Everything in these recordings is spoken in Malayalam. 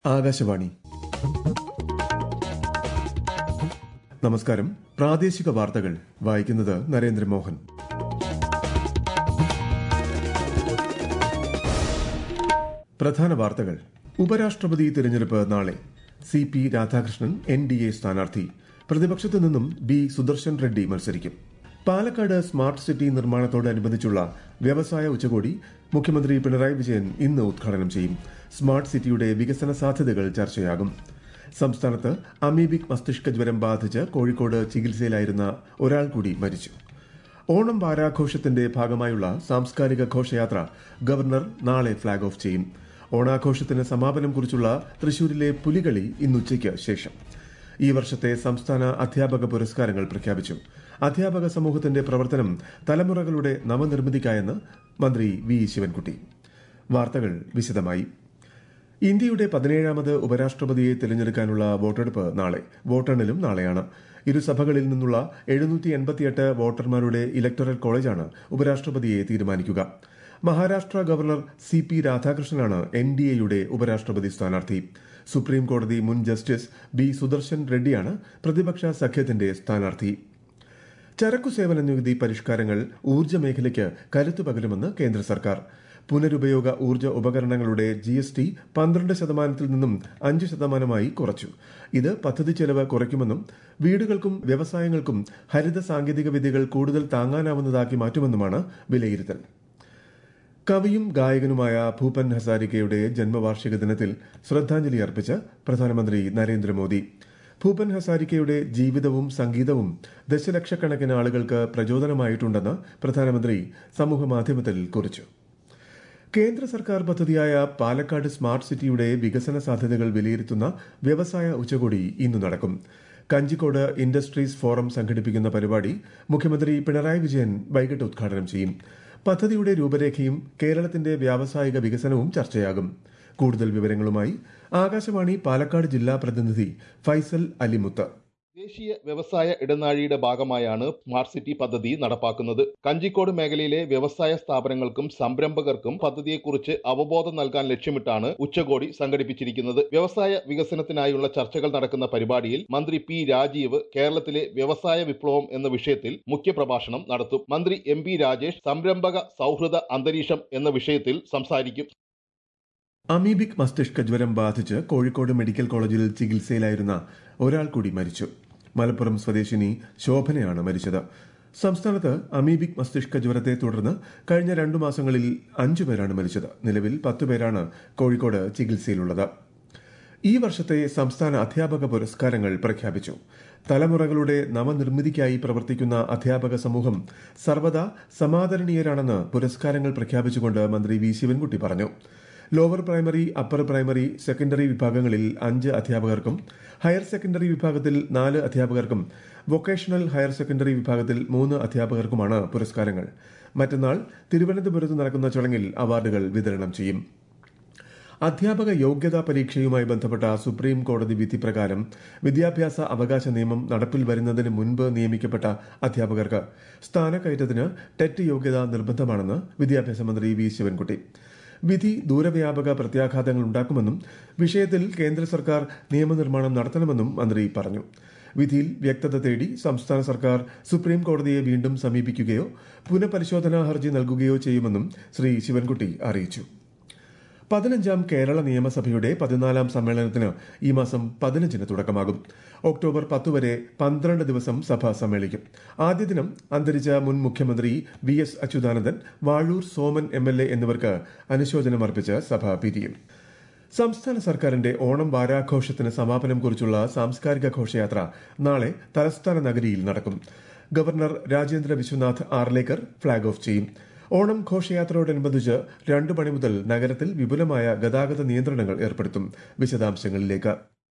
ആകാശവാണി നമസ്കാരം പ്രാദേശിക വാർത്തകൾ വായിക്കുന്നത് നരേന്ദ്രമോഹൻ പ്രധാന വാർത്തകൾ ഉപരാഷ്ട്രപതി തിരഞ്ഞെടുപ്പ് നാളെ C P Radhakrishnan N D A സ്ഥാനാർത്ഥി പ്രതിപക്ഷത്തു നിന്നും ബി സുദർശൻ റെഡ്ഡി മത്സരിക്കും പാലക്കാട് സ്മാർട്ട് സിറ്റി നിർമ്മാണത്തോടനുബന്ധിച്ചുള്ള വ്യവസായ ഉച്ചകോടി മുഖ്യമന്ത്രി പിണറായി വിജയൻ ഇന്ന് ഉദ്ഘാടനം ചെയ്യും സ്മാർട്ട് സിറ്റിയുടെ വികസന സാധ്യതകൾ ചർച്ചയാകും സംസ്ഥാനത്ത് അമീബിക് മസ്തിഷ്ക ജ്വരം ബാധിച്ച് കോഴിക്കോട് ചികിത്സയിലായിരുന്ന ഒരാൾ കൂടി മരിച്ചു ഓണം വാരാഘോഷത്തിന്റെ ഭാഗമായുള്ള സാംസ്കാരിക ഘോഷയാത്ര ഗവർണർ നാളെ ഫ്ളാഗ് ഓഫ് ചെയ്യും ഓണാഘോഷത്തിന് സമാപനം കുറിച്ചുള്ള തൃശൂരിലെ പുലികളി ഇന്നുച്ചയ്ക്ക് ശേഷം ഈ വർഷത്തെ സംസ്ഥാന അധ്യാപക പുരസ്കാരങ്ങൾ പ്രഖ്യാപിച്ചു അധ്യാപക സമൂഹത്തിന്റെ പ്രവർത്തനം തലമുറകളുടെ നവനിർമ്മിതിക്കായെന്ന് മന്ത്രി വി ശിവൻകുട്ടി വാർത്തകൾ വിശദമായി ഇന്ത്യയുടെ പതിനേഴാമത് ഉപരാഷ്ട്രപതിയെ തിരഞ്ഞെടുക്കാനുള്ള വോട്ടെടുപ്പ് നാളെ വോട്ടെണ്ണലും നാളെയാണ് ഇരുസഭകളിൽ നിന്നുള്ള എഴുന്നൂറ്റി എൺപത്തിയെട്ട് വോട്ടർമാരുടെ ഇലക്ടറൽ കോളേജാണ് ഉപരാഷ്ട്രപതിയെ തീരുമാനിക്കുക മഹാരാഷ്ട്ര ഗവർണർ സി പി രാധാകൃഷ്ണനാണ് എൻ ഡി എയുടെ ഉപരാഷ്ട്രപതി സ്ഥാനാർത്ഥി സുപ്രീം കോടതി മുൻ ജസ്റ്റിസ് ബി സുദർശൻ റെഡ്ഡിയാണ് പ്രതിപക്ഷ സഖ്യത്തിന്റെ സ്ഥാനാർത്ഥി ചരക്കു സേവന നികുതി പരിഷ്കാരങ്ങൾ ഊർജ്ജ മേഖലയ്ക്ക് കരുത്തു പകരുമെന്ന് കേന്ദ്ര സർക്കാർ പുനരുപയോഗ ഊർജ്ജ ഉപകരണങ്ങളുടെ ജി എസ് ടി പന്ത്രണ്ട് ശതമാനത്തിൽ നിന്നും അഞ്ച് ശതമാനമായി കുറച്ചു ഇത് പദ്ധതി ചെലവ് കുറയ്ക്കുമെന്നും വീടുകൾക്കും വ്യവസായങ്ങൾക്കും ഹരിത സാങ്കേതിക വിദ്യകൾ കൂടുതൽ താങ്ങാനാവുന്നതാക്കി മാറ്റുമെന്നുമാണ് വിലയിരുത്തൽ കവിയും ഗായകനുമായ ഭൂപൻ ഹസാരികയുടെ ജന്മവാർഷിക ദിനത്തിൽ ശ്രദ്ധാഞ്ജലി അർപ്പിച്ച് പ്രധാനമന്ത്രി നരേന്ദ്രമോദി ഭൂപൻ ഹസാരിക്കയുടെ ജീവിതവും സംഗീതവും ദശലക്ഷക്കണക്കിന് ആളുകൾക്ക് പ്രചോദനമായിട്ടുണ്ടെന്ന് പ്രധാനമന്ത്രി സമൂഹമാധ്യമത്തിൽ കുറിച്ചു കേന്ദ്ര സർക്കാർ പദ്ധതിയായ പാലക്കാട് സ്മാർട്ട് സിറ്റിയുടെ വികസന സാധ്യതകൾ വിലയിരുത്തുന്ന വ്യവസായ ഉച്ചകോടി ഇന്ന് നടക്കും കഞ്ചിക്കോട് ഇൻഡസ്ട്രീസ് ഫോറം സംഘടിപ്പിക്കുന്ന പരിപാടി മുഖ്യമന്ത്രി പിണറായി വിജയൻ വൈകിട്ട് ഉദ്ഘാടനം ചെയ്യും പദ്ധതിയുടെ രൂപരേഖയും കേരളത്തിന്റെ വ്യാവസായിക വികസനവും ചർച്ചയാകും കൂടുതൽ വിവരങ്ങളുമായി ആകാശവാണി പാലക്കാട് ജില്ലാ പ്രതിനിധി ഫൈസൽ അലിമുത്ത് ദേശീയ വ്യവസായ ഇടനാഴിയുടെ ഭാഗമായാണ് സ്മാർട്ട് സിറ്റി പദ്ധതി നടപ്പാക്കുന്നത് കഞ്ചിക്കോട് മേഖലയിലെ വ്യവസായ സ്ഥാപനങ്ങൾക്കും സംരംഭകർക്കും പദ്ധതിയെക്കുറിച്ച് അവബോധം നൽകാൻ ലക്ഷ്യമിട്ടാണ് ഉച്ചകോടി സംഘടിപ്പിച്ചിരിക്കുന്നത് വ്യവസായ വികസനത്തിനായുള്ള ചർച്ചകൾ നടക്കുന്ന പരിപാടിയിൽ മന്ത്രി പി രാജീവ് കേരളത്തിലെ വ്യവസായ വിപ്ലവം എന്ന വിഷയത്തിൽ മുഖ്യപ്രഭാഷണം നടത്തും മന്ത്രി എം പി രാജേഷ് സംരംഭക സൗഹൃദ അന്തരീക്ഷം എന്ന വിഷയത്തിൽ സംസാരിക്കും അമീബിക് മസ്തിഷ്ക ജ്വരം ബാധിച്ച് കോഴിക്കോട് മെഡിക്കൽ കോളേജിൽ ചികിത്സയിലായിരുന്ന ഒരാൾ കൂടി മരിച്ചു മലപ്പുറം സ്വദേശിനി ശോഭനയാണ് മരിച്ചത് സംസ്ഥാനത്ത് അമീബിക് മസ്തിഷ്ക ജ്വരത്തെ തുടർന്ന് കഴിഞ്ഞ രണ്ടു മാസങ്ങളിൽ അഞ്ചു പേരാണ് മരിച്ചത് നിലവിൽ പത്തു പേരാണ് കോഴിക്കോട് ചികിത്സയിലുള്ളത് ഈ വർഷത്തെ സംസ്ഥാന അധ്യാപക പുരസ്കാരങ്ങൾ പ്രഖ്യാപിച്ചു തലമുറകളുടെ നവനിർമ്മിതിക്കായി പ്രവർത്തിക്കുന്ന അധ്യാപക സമൂഹം സർവദാ സമാദരണീയരാണെന്ന് പുരസ്കാരങ്ങൾ പ്രഖ്യാപിച്ചുകൊണ്ട് മന്ത്രി വി ശിവൻകുട്ടി പറഞ്ഞു lower primary upper primary secondary വിഭാഗങ്ങളിൽ അഞ്ച് അധ്യാപകർക്കും ഹയർ സെക്കൻഡറി വിഭാഗത്തിൽ നാല് അധ്യാപകർക്കും വൊക്കേഷണൽ ഹയർ സെക്കൻഡറി വിഭാഗത്തിൽ മൂന്ന് അധ്യാപകർക്കുമാണ് പുരസ്കാരങ്ങൾ മറ്റന്നാൾ തിരുവനന്തപുരത്ത് നടക്കുന്ന ചടങ്ങിൽ അവാർഡുകൾ വിതരണം ചെയ്യും അധ്യാപക യോഗ്യതാ പരീക്ഷയുമായി ബന്ധപ്പെട്ട സുപ്രീം കോടതി വിധി പ്രകാരം വിദ്യാഭ്യാസ അവകാശ നിയമം നടപ്പിൽ വരുന്നതിന് മുൻപ് നിയമിക്കപ്പെട്ട അധ്യാപകർക്ക് സ്ഥാനക്കയറ്റത്തിന് ടെറ്റ് യോഗ്യത നിർബന്ധമാണെന്ന് വിദ്യാഭ്യാസ മന്ത്രി വി ശിവൻകുട്ടി വിധി ദൂരവ്യാപക പ്രത്യാഘാതങ്ങൾ ഉണ്ടാക്കുമെന്നും വിഷയത്തിൽ കേന്ദ്ര സർക്കാർ നിയമനിർമ്മാണം നടത്തണമെന്നും മന്ത്രി പറഞ്ഞു വിധിയിൽ വ്യക്തത തേടി സംസ്ഥാന സർക്കാർ സുപ്രീം കോടതിയെ വീണ്ടും സമീപിക്കുകയോ പുനഃപരിശോധനാ ഹർജി നൽകുകയോ ചെയ്യുമെന്നും ശ്രീ ശിവൻകുട്ടി അറിയിച്ചു പതിനഞ്ചാം കേരള നിയമസഭയുടെ പതിനാലാം സമ്മേളനത്തിന് ഈ മാസം പതിനഞ്ചിന് തുടക്കമാകും ഒക്ടോബർ പത്ത് വരെ പന്ത്രണ്ട് ദിവസം സഭ സമ്മേളിക്കും ആദ്യ ദിനം അന്തരിച്ച മുൻ മുഖ്യമന്ത്രി V S Achuthanandan Vazhoor Soman M L A എന്നിവർക്ക് അനുശോചനമർപ്പിച്ച് സഭ പിരിയും സംസ്ഥാന സർക്കാരിന്റെ ഓണം വാരാഘോഷത്തിന് സമാപനം കുറിച്ചുള്ള സാംസ്കാരിക ഘോഷയാത്ര നാളെ തലസ്ഥാന നഗരിയിൽ നടക്കും governor Rajendra Vishwanath Arlekar flag off ചെയ്യും ഓണം ഘോഷയാത്രയോടനുബന്ധിച്ച് രണ്ടു മണി മുതൽ നഗരത്തിൽ വിപുലമായ ഗതാഗത നിയന്ത്രണങ്ങൾ ഏർപ്പെടുത്തും വിശദാംശങ്ങളിലേക്ക് വെള്ളയം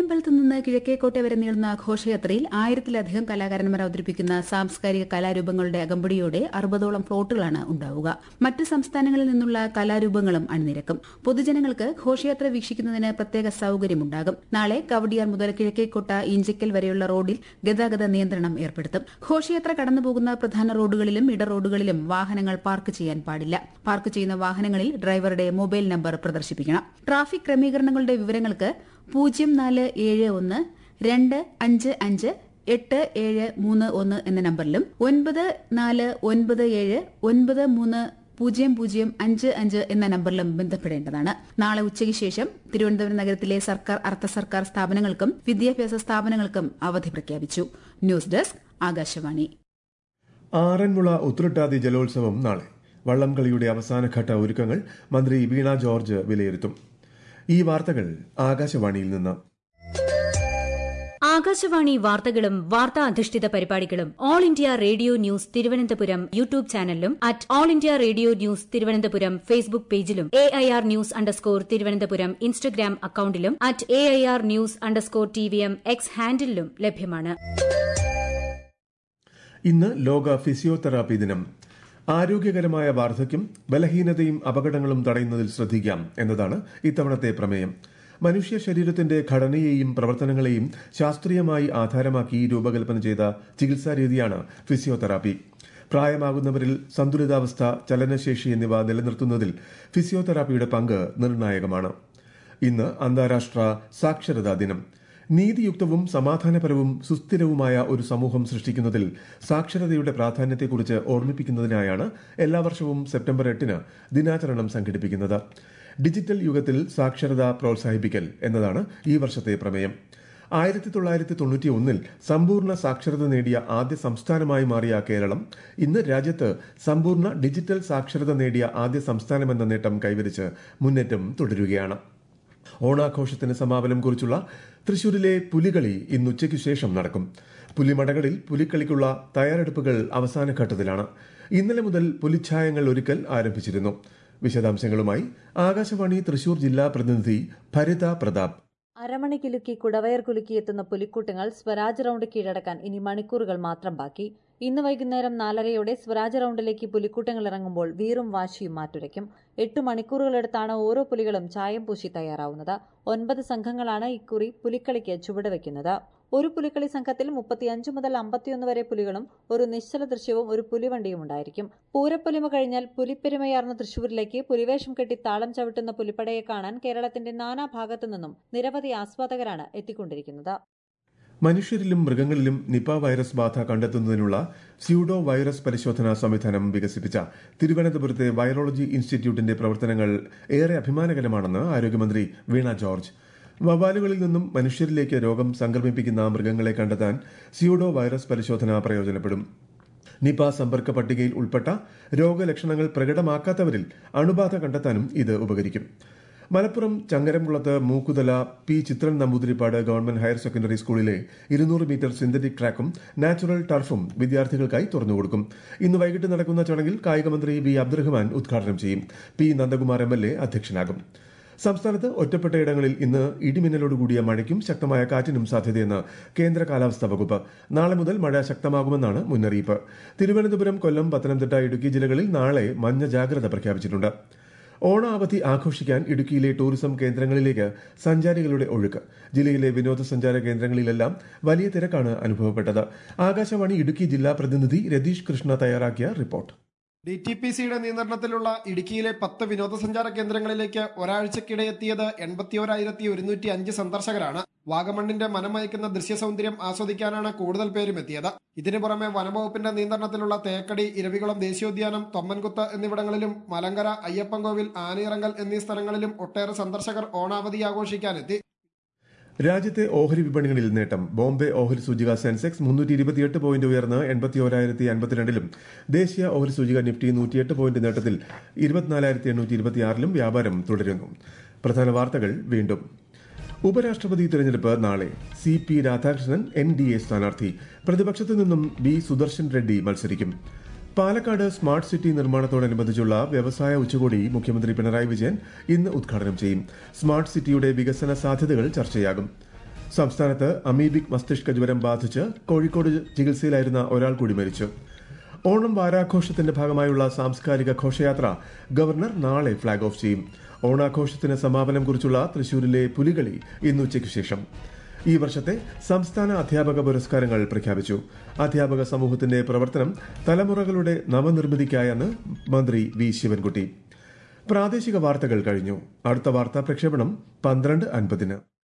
പള്ളിയമ്പലത്ത് നിന്ന് കിഴക്കേക്കോട്ടെ വരെ നീളുന്ന ഘോഷയാത്രയിൽ ആയിരത്തിലധികം കലാകാരന്മാർ അവതരിപ്പിക്കുന്ന സാംസ്കാരിക കലാരൂപങ്ങളുടെ അകമ്പടിയോടെ അറുപതോളം ഫ്ലോട്ടുകളാണ് ഉണ്ടാവുക മറ്റ് സംസ്ഥാനങ്ങളിൽ നിന്നുള്ള കലാരൂപങ്ങളും അണിനിരക്കും പൊതുജനങ്ങൾക്ക് ഘോഷയാത്ര വീക്ഷിക്കുന്നതിന് പ്രത്യേക സൌകര്യമുണ്ടാകും നാളെ കവടിയാർ മുതൽ കിഴക്കേക്കോട്ട ഈഞ്ചക്കൽ വരെയുള്ള റോഡിൽ ഗതാഗത നിയന്ത്രണം ഏർപ്പെടുത്തും ഘോഷയാത്ര കടന്നുപോകുന്ന പ്രധാന റോഡുകളിലും ഇട റോഡുകളിലും വാഹനങ്ങൾ പാർക്ക് ചെയ്യാൻ പാടില്ല പാർക്ക് ചെയ്യുന്ന വാഹനങ്ങളിൽ ഡ്രൈവറുടെ മൊബൈൽ നമ്പർ പ്രദർശിപ്പിക്കണം ട്രാഫിക് ക്രമീകരണങ്ങളുടെ വിവരങ്ങൾക്ക് പൂജ്യം നാല് ഏഴ് ഒന്ന് രണ്ട് അഞ്ച് അഞ്ച് എട്ട് ഏഴ് മൂന്ന് ഒന്ന് എന്ന നമ്പറിലും ഒൻപത് നാല് ഒൻപത് ഏഴ് ഒൻപത് മൂന്ന് പൂജ്യം പൂജ്യം അഞ്ച് അഞ്ച് എന്ന നമ്പറിലും ബന്ധപ്പെടേണ്ടതാണ് നാളെ ഉച്ചയ്ക്ക് ശേഷം തിരുവനന്തപുരം നഗരത്തിലെ സർക്കാർ അർദ്ധ സർക്കാർ സ്ഥാപനങ്ങൾക്കും വിദ്യാഭ്യാസ സ്ഥാപനങ്ങൾക്കും അവധി പ്രഖ്യാപിച്ചു ന്യൂസ് ഡെസ്ക് ആകാശവാണി ആറന്മുള ഉത്രട്ടാതി ജലോത്സവം നാളെ വള്ളംകളിയുടെ അവസാനഘട്ട ഒരുക്കങ്ങൾ മന്ത്രി വീണ ജോർജ് വിലയിരുത്തും ഈ വാർത്തകൾ ആകാശവാണിയിൽ നിന്ന് ആകാശവാണി വാർത്തകളും വാർത്താ അധിഷ്ഠിത പരിപാടികളും All India Radio news Thiruvananthapuram YouTube ചാനലിലും at All India Radio news Thiruvananthapuram Facebook പേജിലും A I R news underscore Thiruvananthapuram Instagram അക്കൌണ്ടിലും at A I R news underscore T V M X ഹാൻഡിലും ലഭ്യമാണ് ഇന്ന് ലോക ഫിസിയോതെറാപ്പി ദിനം ആരോഗ്യകരമായ വാർദ്ധക്യം ബലഹീനതയും അപകടങ്ങളും തടയുന്നതിൽ ശ്രദ്ധിക്കാം എന്നതാണ് ഇത്തവണത്തെ പ്രമേയം മനുഷ്യ ശരീരത്തിന്റെ ഘടനയെയും പ്രവർത്തനങ്ങളെയും ശാസ്ത്രീയമായി ആധാരമാക്കി രൂപകൽപ്പന ചെയ്ത ചികിത്സാ രീതിയാണ് ഫിസിയോതെറാപ്പി പ്രായമാകുന്നവരിൽ സന്തുലിതാവസ്ഥ ചലനശേഷി എന്നിവ നിലനിർത്തുന്നതിൽ ഫിസിയോതെറാപ്പിയുടെ പങ്ക് നിർണായകമാണ് ഇന്ന് അന്താരാഷ്ട്ര സാക്ഷരതാ ദിനം നീതിയുക്തവും സമാധാനപരവും സുസ്ഥിരവുമായ ഒരു സമൂഹം സൃഷ്ടിക്കുന്നതിൽ സാക്ഷരതയുടെ പ്രാധാന്യത്തെക്കുറിച്ച് ഓർമ്മിപ്പിക്കുന്നതിനായാണ് എല്ലാ വർഷവും സെപ്റ്റംബർ എട്ടിന് ദിനാചരണം സംഘടിപ്പിക്കുന്നത് ഡിജിറ്റൽ യുഗത്തിൽ സാക്ഷരത പ്രോത്സാഹിപ്പിക്കൽ എന്നതാണ് ഈ വർഷത്തെ പ്രമേയം ആയിരത്തി തൊള്ളായിരത്തി തൊണ്ണൂറ്റി ഒന്നിൽ സമ്പൂർണ്ണ സാക്ഷരത നേടിയ ആദ്യ സംസ്ഥാനമായി മാറിയ കേരളം ഇന്ന് രാജ്യത്ത് സമ്പൂർണ്ണ ഡിജിറ്റൽ സാക്ഷരത നേടിയ ആദ്യ സംസ്ഥാനമെന്ന നേട്ടം കൈവരിച്ച് മുന്നേറ്റം തുടരുകയാണ് ഓണാഘോഷത്തിന് സമാപനം കുറിച്ചുള്ള തൃശൂരിലെ പുലികളി ഇന്ന് ഉച്ചയ്ക്ക് ശേഷം നടക്കും പുലിമടകളിൽ പുലിക്കളിക്കുള്ള തയ്യാറെടുപ്പുകൾ അവസാന ഘട്ടത്തിലാണ് ഇന്നലെ മുതൽ പുലിച്ഛായങ്ങൾ ഒരുക്കൽ ആരംഭിച്ചിരുന്നു വിശദാംശങ്ങളുമായി ആകാശവാണി തൃശൂർ ജില്ലാ പ്രതിനിധി ഭരിത പ്രതാപ് അരമണി കിലുക്കി കുടവയർ കുലുക്കിയെത്തുന്ന പുലിക്കൂട്ടങ്ങൾ സ്വരാജ് റൌണ്ട് കീഴടക്കാൻ ഇനി മണിക്കൂറുകൾ മാത്രം ബാക്കി ഇന്ന് വൈകുന്നേരം നാലരയോടെ സ്വരാജ് റൌണ്ടിലേക്ക് പുലിക്കൂട്ടങ്ങൾ ഇറങ്ങുമ്പോൾ വീറും വാശിയും മാറ്റുരയ്ക്കും എട്ട് മണിക്കൂറുകളെടുത്താണ് ഓരോ പുലികളും ചായം പൂശി തയ്യാറാവുന്നത് ഒൻപത് സംഘങ്ങളാണ് ഇക്കുറി പുലിക്കളിക്ക് ചുവടുവെക്കുന്നത് ഒരു പുലിക്കളി സംഘത്തിൽ മുപ്പത്തിയഞ്ച് മുതൽ അമ്പത്തിയൊന്ന് വരെ പുലികളും ഒരു നിശ്ചല ദൃശ്യവും ഒരു പുലിവണ്ടിയും ഉണ്ടായിരിക്കും പൂരപ്പൊലിമ കഴിഞ്ഞാൽ പുലിപ്പെരുമയാർന്ന തൃശൂരിലേക്ക് പുലിവേഷം കെട്ടി താളം ചവിട്ടുന്ന പുലിപ്പടയെ കാണാൻ കേരളത്തിന്റെ നാനാഭാഗത്തു നിന്നും നിരവധി ആസ്വാദകരാണ് എത്തിക്കൊണ്ടിരിക്കുന്നത് മനുഷ്യരിലും മൃഗങ്ങളിലും നിപ വൈറസ് ബാധ കണ്ടെത്തുന്നതിനുള്ള സ്യൂഡോ വൈറസ് പരിശോധനാ സംവിധാനം വികസിപ്പിച്ച തിരുവനന്തപുരത്തെ വൈറോളജി ഇൻസ്റ്റിറ്റ്യൂട്ടിന്റെ പ്രവർത്തനങ്ങൾ ഏറെ അഭിമാനകരമാണെന്ന് ആരോഗ്യമന്ത്രി വീണ ജോർജ് വവ്വാലുകളിൽ നിന്നും മനുഷ്യരിലേക്ക് രോഗം സംക്രമിപ്പിക്കുന്ന മൃഗങ്ങളെ കണ്ടെത്താൻ സ്യൂഡോ വൈറസ് പരിശോധന പ്രയോജനപ്പെടും നിപ സമ്പർക്ക പട്ടികയിൽ ഉൾപ്പെട്ട രോഗലക്ഷണങ്ങൾ പ്രകടമാക്കാത്തവരിൽ അണുബാധ കണ്ടെത്താനും ഇത് ഉപകരിക്കും മലപ്പുറം ചങ്ങരംകുളത്ത് Mookkuthala P Chithran Namboothiripad government higher secondary സ്കൂളിലെ ഇരുന്നൂറ് മീറ്റർ സിന്തറ്റിക് ട്രാക്കും നാച്ചുറൽ ടർഫും വിദ്യാർത്ഥികൾക്കായി തുറന്നുകൊടുക്കും ഇന്ന് വൈകിട്ട് നടക്കുന്ന ചടങ്ങിൽ കായികമന്ത്രി വി അബ്ദുറഹ്മാൻ ഉദ്ഘാടനം ചെയ്യും P Nandakumar M L A അധ്യക്ഷനാകും സംസ്ഥാനത്ത് ഒറ്റപ്പെട്ട ഇടങ്ങളിൽ ഇന്ന് ഇടിമിന്നലോടുകൂടിയ മഴയ്ക്കും ശക്തമായ കാറ്റിനും സാധ്യതയെന്ന് കേന്ദ്ര കാലാവസ്ഥാ വകുപ്പ് നാളെ മുതൽ മഴ ശക്തമാകുമെന്നാണ് മുന്നറിയിപ്പ് തിരുവനന്തപുരം കൊല്ലം പത്തനംതിട്ട ഇടുക്കി ജില്ലകളിൽ നാളെ മഞ്ഞ ജാഗ്രത പ്രഖ്യാപിച്ചിട്ടുണ്ട് ഓണ അവധി ആഘോഷിക്കാൻ ഇടുക്കിയിലെ ടൂറിസം കേന്ദ്രങ്ങളിലേക്ക് സഞ്ചാരികളുടെ ഒഴുക്ക് ജില്ലയിലെ വിനോദസഞ്ചാര കേന്ദ്രങ്ങളിലെല്ലാം വലിയ തിരക്കാണ് അനുഭവപ്പെട്ടത് ആകാശവാണി ഇടുക്കി ജില്ലാ പ്രതിനിധി രതീഷ് കൃഷ്ണ തയ്യാറാക്കിയ റിപ്പോർട്ട് ഡി ടി പി സിയുടെ നിയന്ത്രണത്തിലുള്ള ഇടുക്കിയിലെ പത്ത് വിനോദസഞ്ചാര കേന്ദ്രങ്ങളിലേക്ക് ഒരാഴ്ചക്കിടെ എത്തിയത് എൺപത്തിയോരായിരത്തി ഒരുന്നൂറ്റി അഞ്ച് സന്ദർശകരാണ് വാഗമണ്ണിന്റെ മനമയക്കുന്ന ദൃശ്യസൗന്ദര്യം ആസ്വദിക്കാനാണ് കൂടുതൽ പേരും എത്തിയത് ഇതിനു പുറമെ വനംവകുപ്പിന്റെ നിയന്ത്രണത്തിലുള്ള തേക്കടി ഇരവികുളം ദേശീയോദ്യാനം തൊമ്മൻകുത്ത് എന്നിവിടങ്ങളിലും മലങ്കര അയ്യപ്പൻകോവിൽ ആനയിറങ്കൽ എന്നീ സ്ഥലങ്ങളിലും ഒട്ടേറെ സന്ദർശകർ ഓണാവധി ആഘോഷിക്കാനെത്തി രാജ്യത്തെ ഓഹരി വിപണികളിൽ നേട്ടം ബോംബെ ഓഹരി സൂചിക സെൻസെക്സ് മുന്നൂറ്റി ഇരുപത്തിയെട്ട് പോയിന്റ് ഉയർന്ന് എൺപത്തി ഓരായിരത്തി അൻപത്തിരണ്ടിലും ദേശീയ ഓഹരി സൂചിക നിഫ്റ്റി നൂറ്റിയെട്ട് പോയിന്റ് നേട്ടത്തിൽ ഇരുപത്തിനാലായിരത്തി എണ്ണൂറ്റി ഇരുപത്തിയാറിലും വ്യാപാരം തുടരുന്നു പ്രധാന വാർത്തകൾ വീണ്ടും ഉപരാഷ്ട്രപതി തെരഞ്ഞെടുപ്പ് നാളെ C P Radhakrishnan N D A സ്ഥാനാർത്ഥി പ്രതിപക്ഷത്തു നിന്നും ബി സുദർശൻ റെഡ്ഡി മത്സരിക്കും പാലക്കാട് സ്മാർട്ട് സിറ്റി നിർമ്മാണത്തോടനുബന്ധിച്ചുള്ള വ്യവസായ ഉച്ചകോടി മുഖ്യമന്ത്രി പിണറായി വിജയൻ ഇന്ന് ഉദ്ഘാടനം ചെയ്യും സ്മാർട്ട് സിറ്റിയുടെ വികസന സാധ്യതകൾ ചർച്ചയാകും സംസ്ഥാനത്ത് അമീബിക് മസ്തിഷ്ക ജ്വരം ബാധിച്ച് കോഴിക്കോട് ചികിത്സയിലായിരുന്ന ഒരാൾ കൂടി മരിച്ചു ഓണം വാരാഘോഷത്തിന്റെ ഭാഗമായുള്ള സാംസ്കാരിക ഘോഷയാത്ര ഗവർണർ നാളെ ഫ്ളാഗ് ഓഫ് ചെയ്യും ഓണാഘോഷത്തിന് സമാപനം കുറിച്ചുള്ള തൃശൂരിലെ പുലികളി ഇന്ന് ഉച്ചയ്ക്ക് ശേഷം ഈ വർഷത്തെ സംസ്ഥാന അധ്യാപക പുരസ്കാരങ്ങൾ പ്രഖ്യാപിച്ചു അധ്യാപക സമൂഹത്തിന്റെ പ്രവർത്തനം തലമുറകളുടെ നവനിർമ്മിതിക്കായെന്ന് മന്ത്രി വി ശിവൻകുട്ടി പ്രാദേശിക വാർത്തകൾ കഴിഞ്ഞു അടുത്ത വാർത്താ പ്രക്ഷേപണം പന്ത്രണ്ട് അൻപതിന്